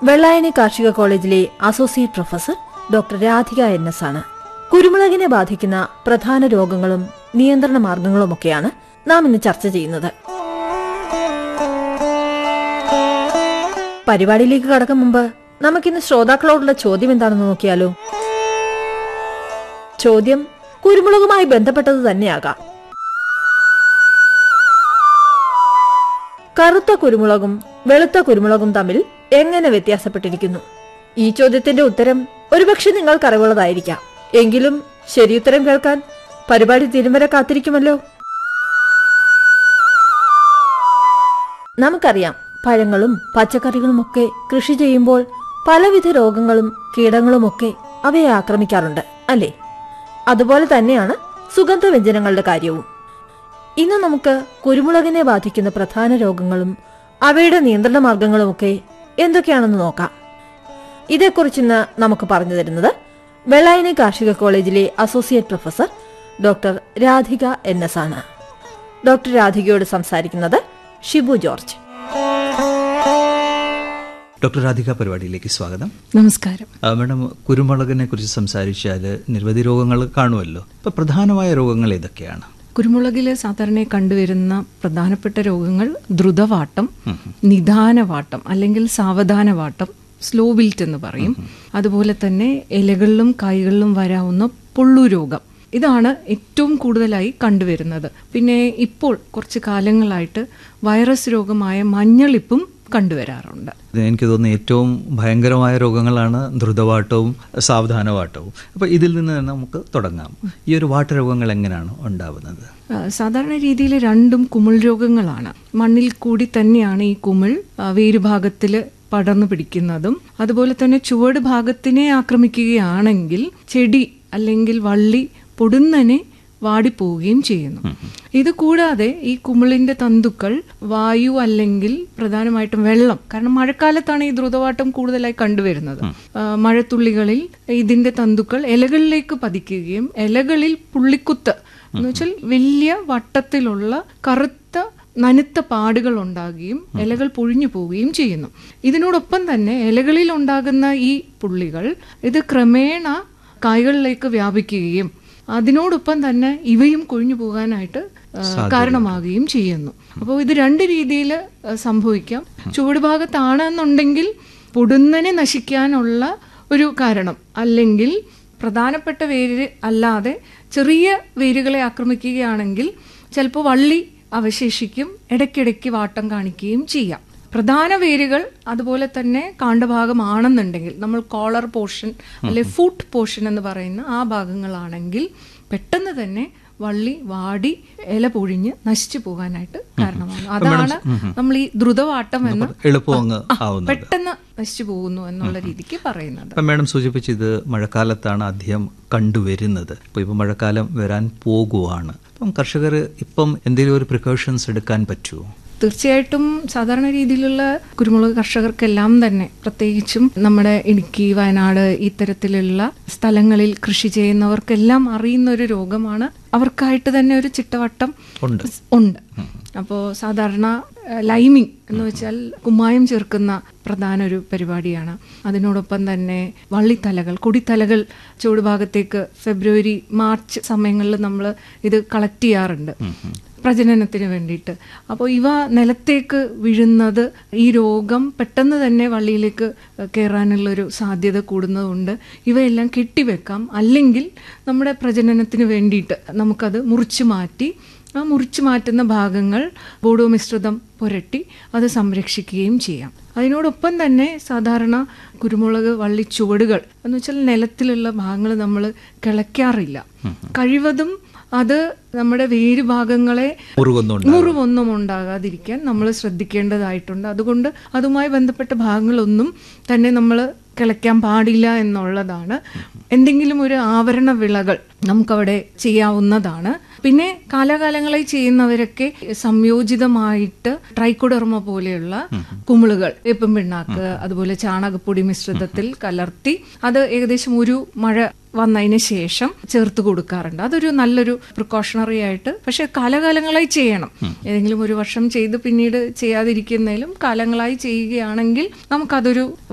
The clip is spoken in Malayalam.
വെള്ളായണി കാർഷിക കോളേജിലെ associate professor doctor Radhika N S ആണ് കുരുമുളകിനെ ബാധിക്കുന്ന പ്രധാന രോഗങ്ങളും നിയന്ത്രണ മാർഗങ്ങളുമൊക്കെയാണ് നാം ഇന്ന് ചർച്ച ചെയ്യുന്നത് പരിപാടിയിലേക്ക് കടക്കും മുമ്പ് നമുക്കിന്ന് ശ്രോതാക്കളോടുള്ള ചോദ്യം എന്താണെന്ന് നോക്കിയാലോ ചോദ്യം കുരുമുളകുമായി ബന്ധപ്പെട്ടത് തന്നെയാകാം കറുത്ത കുരുമുളകും വെളുത്ത കുരുമുളകും തമ്മിൽ എങ്ങനെ വ്യത്യാസപ്പെട്ടിരിക്കുന്നു ഈ ചോദ്യത്തിന്റെ ഉത്തരം ഒരുപക്ഷെ നിങ്ങൾക്ക് അറിവുള്ളതായിരിക്കാം എങ്കിലും ശരിയുത്തരം കേൾക്കാൻ പരിപാടി തീരും വരെ കാത്തിരിക്കുമല്ലോ നമുക്കറിയാം പഴങ്ങളും പച്ചക്കറികളുമൊക്കെ കൃഷി ചെയ്യുമ്പോൾ പലവിധ രോഗങ്ങളും കീടങ്ങളുമൊക്കെ അവയെ ആക്രമിക്കാറുണ്ട് അല്ലേ അതുപോലെ തന്നെയാണ് സുഗന്ധവ്യഞ്ജനങ്ങളുടെ കാര്യവും ഇന്ന് നമുക്ക് കുരുമുളകിനെ ബാധിക്കുന്ന പ്രധാന രോഗങ്ങളും അവയുടെ നിയന്ത്രണ മാർഗങ്ങളുമൊക്കെ എന്തൊക്കെയാണെന്ന് നോക്കാം ഇതേക്കുറിച്ച് ഇന്ന് നമുക്ക് പറഞ്ഞു തരുന്നത് വെള്ളായണി കാർഷിക കോളേജിലെ associate professor doctor Radhika N S ആണ് ഡോക്ടർ രാധികയോട് സംസാരിക്കുന്നത് ഷിബു ജോർജ് ഡോക്ടർ രാധിക പരിപാടിയിലേക്ക് സ്വാഗതം നമസ്കാരം ആ, മാഡം കുരുമുളകിനെ കുറിച്ച് സംസാരിച്ചാൽ നിരവധി രോഗങ്ങൾ കാണുമല്ലോ ഇപ്പൊ പ്രധാനമായ രോഗങ്ങൾ ഏതൊക്കെയാണ് കുരുമുളകിൽ സാധാരണ കണ്ടുവരുന്ന പ്രധാനപ്പെട്ട രോഗങ്ങൾ ദ്രുതവാട്ടം നിദാനവാട്ടം അല്ലെങ്കിൽ സാവധാനവാട്ടം സ്ലോ ബിൽറ്റ് എന്ന് പറയും അതുപോലെ തന്നെ ഇലകളിലും കായ്കളിലും വരാവുന്ന പൊള്ളു രോഗം ഇതാണ് ഏറ്റവും കൂടുതലായി കണ്ടുവരുന്നത് പിന്നെ ഇപ്പോൾ കുറച്ച് കാലങ്ങളായിട്ട് വൈറസ് രോഗമായ മഞ്ഞളിപ്പും കണ്ടുവരാറുണ്ട് ഇത് എനിക്ക് തോന്നുന്നു ഏറ്റവും ഭയങ്കരമായ രോഗങ്ങളാണ് ദ്രുതവാട്ടവും സാവധാനവാട്ടവും അപ്പോൾ ഇതിൽ നിന്ന് തന്നെ നമുക്ക് തുടങ്ങാം ഈ ഒരു വാട്ടരോഗങ്ങൾ എങ്ങനെയാണ് ഉണ്ടാവുന്നത് ആ, സാധാരണ രീതിയിൽ രണ്ടും കുമിൾ രോഗങ്ങളാണ് മണ്ണിൽ കൂടി തന്നെയാണ് ഈ കുമിൾ ആ, വേരുഭാഗത്തിൽ പടർന്നു പിടിക്കുന്നതും അതുപോലെ തന്നെ ചുവട് ഭാഗത്തിനെ ആക്രമിക്കുകയാണെങ്കിൽ ചെടി അല്ലെങ്കിൽ വള്ളി പൊടുന്നനെ വാടിപ്പോവുകയും ചെയ്യുന്നു ഇത് കൂടാതെ ഈ കുമിളിന്റെ തന്തുക്കൾ വായു അല്ലെങ്കിൽ പ്രധാനമായിട്ടും വെള്ളം കാരണം മഴക്കാലത്താണ് ഈ ദ്രുതവാട്ടം കൂടുതലായി കണ്ടുവരുന്നത് ആ, മഴത്തുള്ളികളിൽ ഇതിന്റെ തന്തുക്കൾ ഇലകളിലേക്ക് പതിക്കുകയും ഇലകളിൽ പുള്ളിക്കുത്ത് എന്ന് വെച്ചാൽ വലിയ വട്ടത്തിലുള്ള കറുത്ത നനുത്ത പാടുകൾ ഉണ്ടാകുകയും ഇലകൾ പൊഴിഞ്ഞു പോവുകയും ചെയ്യുന്നു ഇതിനോടൊപ്പം തന്നെ ഇലകളിൽ ഉണ്ടാകുന്ന ഈ പുള്ളികൾ ഇത് ക്രമേണ കായ്കളിലേക്ക് വ്യാപിക്കുകയും അതിനോടൊപ്പം തന്നെ ഇവയും കൊഴിഞ്ഞു പോകാനായിട്ട് ആ, കാരണമാകുകയും ചെയ്യുന്നു അപ്പോൾ ഇത് രണ്ട് രീതിയിൽ സംഭവിക്കാം ചുവട് ഭാഗത്താണെന്നുണ്ടെങ്കിൽ പൊടുന്നനെ നശിക്കാനുള്ള ഒരു കാരണം അല്ലെങ്കിൽ പ്രധാനപ്പെട്ട വേര് അല്ലാതെ ചെറിയ വേരുകളെ ആക്രമിക്കുകയാണെങ്കിൽ ചിലപ്പോൾ വള്ളി അവശേഷിക്കും ഇടയ്ക്കിടയ്ക്ക് വാട്ടം കാണിക്കുകയും ചെയ്യാം പ്രധാന വേരുകൾ അതുപോലെ തന്നെ കാണ്ഡഭാഗമാണെന്നുണ്ടെങ്കിൽ നമ്മൾ കോളർ പോർഷൻ അല്ലെ ഫുട്ട് പോർഷൻ എന്ന് പറയുന്ന ആ ഭാഗങ്ങളാണെങ്കിൽ പെട്ടെന്ന് തന്നെ വള്ളി വാടി ഇല പൊഴിഞ്ഞ് നശിച്ചു പോകാനായിട്ട് കാരണമാണ് അതാണ് നമ്മൾ ഈ ദ്രുതവാട്ടം എന്ന് എളുപ്പം അങ്ങ് ആവുന്നത് പെട്ടെന്ന് നശിച്ചു പോകുന്നു എന്നുള്ള രീതിക്ക് പറയുന്നത് അപ്പം മാഡം സൂചിപ്പിച്ചത് മഴക്കാലത്താണ് അധികം കണ്ടുവരുന്നത് അപ്പോൾ ഇപ്പോൾ മഴക്കാലം വരാൻ പോകുവാണ് അപ്പം കർഷകർ ഇപ്പം എന്തെങ്കിലും ഒരു പ്രിക്കോഷൻസ് എടുക്കാൻ പറ്റുമോ തീർച്ചയായിട്ടും സാധാരണ രീതിയിലുള്ള കുരുമുളക് കർഷകർക്കെല്ലാം തന്നെ പ്രത്യേകിച്ചും നമ്മുടെ ഇടുക്കി വയനാട് ഇത്തരത്തിലുള്ള സ്ഥലങ്ങളിൽ കൃഷി ചെയ്യുന്നവർക്കെല്ലാം അറിയുന്ന ഒരു രോഗമാണ് അവർക്കായിട്ട് തന്നെ ഒരു ചിട്ടവട്ടം ഉണ്ട് ഉണ്ട് അപ്പോൾ സാധാരണ ഏഹ്, ലൈമിംഗ് എന്ന് വെച്ചാൽ കുമ്മായം ചേർക്കുന്ന പ്രധാന ഒരു പരിപാടിയാണ് അതിനോടൊപ്പം തന്നെ വള്ളിത്തലകൾ കൊടിത്തലകൾ ചൂടുഭാഗത്തേക്ക് ഫെബ്രുവരി മാർച്ച് സമയങ്ങളിൽ നമ്മൾ ഇത് കളക്ട് ചെയ്യാറുണ്ട് പ്രജനനത്തിന് വേണ്ടിയിട്ട് അപ്പോൾ ഇവ നിലത്തേക്ക് വീഴുന്നത് ഈ രോഗം പെട്ടെന്ന് തന്നെ വള്ളിയിലേക്ക് കയറാനുള്ളൊരു സാധ്യത കൂടുന്നതുകൊണ്ട് ഇവയെല്ലാം കെട്ടിവെക്കാം അല്ലെങ്കിൽ നമ്മുടെ പ്രജനനത്തിന് വേണ്ടിയിട്ട് നമുക്കത് മുറിച്ചു മാറ്റി ആ മുറിച്ചു മാറ്റുന്ന ഭാഗങ്ങൾ ബോഡോ മിശ്രിതം പുരട്ടി അത് സംരക്ഷിക്കുകയും ചെയ്യാം അതിനോടൊപ്പം തന്നെ സാധാരണ കുരുമുളക് വള്ളി ചുവടുകൾ എന്ന് വെച്ചാൽ നിലത്തിലുള്ള ഭാഗങ്ങൾ നമ്മൾ കിളയ്ക്കാറില്ല കഴിവതും അത് നമ്മുടെ വേര് ഭാഗങ്ങളെ മുറിവൊന്നും മുറിവൊന്നും ഉണ്ടാകാതിരിക്കാൻ നമ്മൾ ശ്രദ്ധിക്കേണ്ടതായിട്ടുണ്ട് അതുകൊണ്ട് അതുമായി ബന്ധപ്പെട്ട ഭാഗങ്ങളൊന്നും തന്നെ നമ്മൾ കിളയ്ക്കാൻ പാടില്ല എന്നുള്ളതാണ് എന്തെങ്കിലും ഒരു ആവരണ വിളകൾ നമുക്കവിടെ ചെയ്യാവുന്നതാണ് പിന്നെ കാലാകാലങ്ങളായി ചെയ്യുന്നവരൊക്കെ സംയോജിതമായിട്ട് ട്രൈക്കോഡർമ പോലെയുള്ള കുമിളുകൾ വേപ്പും പിണ്ണാക്ക് അതുപോലെ ചാണകപ്പൊടി മിശ്രിതത്തിൽ കലർത്തി അത് ഏകദേശം ഒരു മഴ വന്നതിന് ശേഷം ചേർത്ത് കൊടുക്കാറുണ്ട് അതൊരു നല്ലൊരു പ്രിക്കോഷണറി ആയിട്ട് പക്ഷെ കാലകാലങ്ങളായി ചെയ്യണം ഏതെങ്കിലും ഒരു വർഷം ചെയ്ത് പിന്നീട് ചെയ്യാതിരിക്കുന്നതിലും കാലങ്ങളായി ചെയ്യുകയാണെങ്കിൽ നമുക്കതൊരു